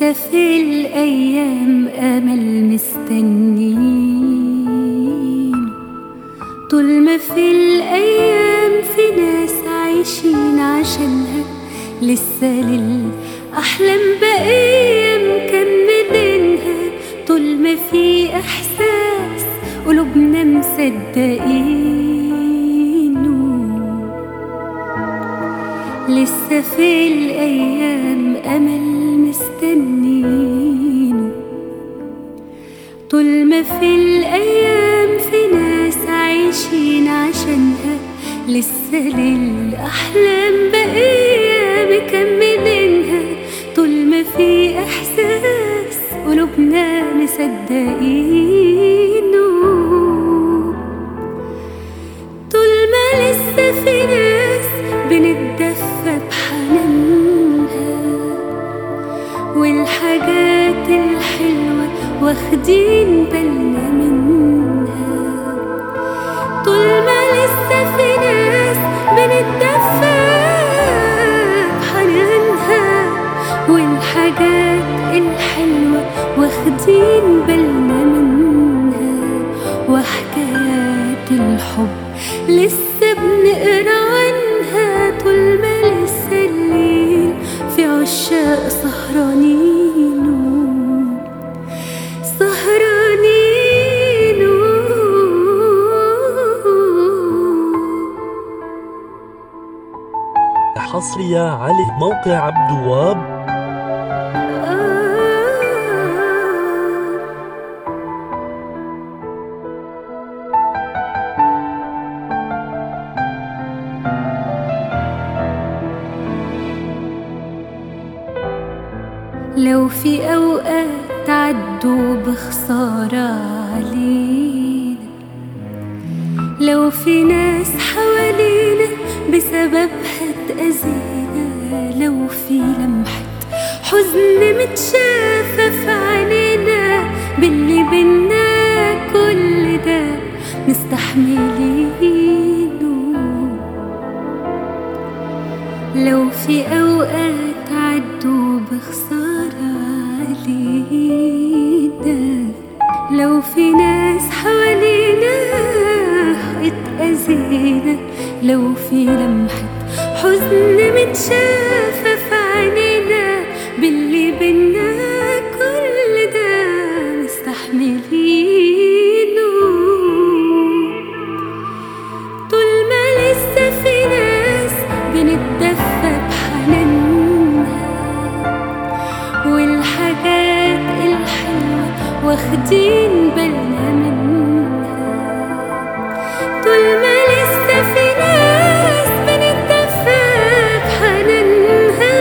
لسه في الأيام أمل مستنين طول ما في الأيام في ناس عايشين عشانها لسه للأحلام بقية مكملينها طول ما في إحساس قلوبنا مصدقينه لسه في الأيام أمل مستنينه طول ما في الأيام في ناس عايشين عشانها لسه للأحلام بقية مكملينها طول ما في إحساس قلوبنا مصدقينه طول ما لسه في ناس بنتدفى بحنانها والحاجات الحلوة واخدين بالنا منها طول ما لسه في ناس بنتدفى بحنانها والحاجات الحلوة واخدين بالنا منها وحكايات الحب لسه بنقرا عنها طول ما لسه الليل في عشاق سهرانين سهرانين حصرية على موقع عبد الوهاب لو في أوقات عدوا بخسارة علينا لو في ناس حوالينا بسببها اتأذينا لو في لمحة حزن متشافة في عينينا باللي بينا كل ده مستحملينه لو في أوقات عدوا بخسارة علينا لو في ناس حوالينا اتأذينا لو في لمحة حزن متشافة في عينينا باللي بينا كل ده مستحملينه طول ما لسه في ناس بنتدفى بحنانها والحاجات الحلوة واخدين بالنا منها طول ما لسه في ناس بنتدفى بحنانها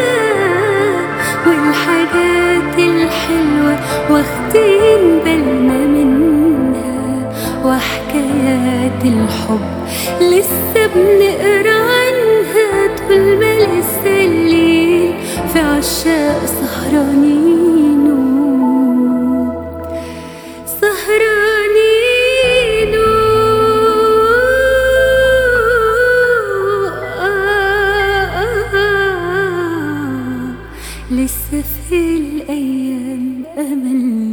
والحاجات الحلوة واخدين بالنا منها وحكايات الحب لسه بنقرا عنها طول ما لسه الليل في عشاق سهرانين سهرانين لسه في الأيام أمل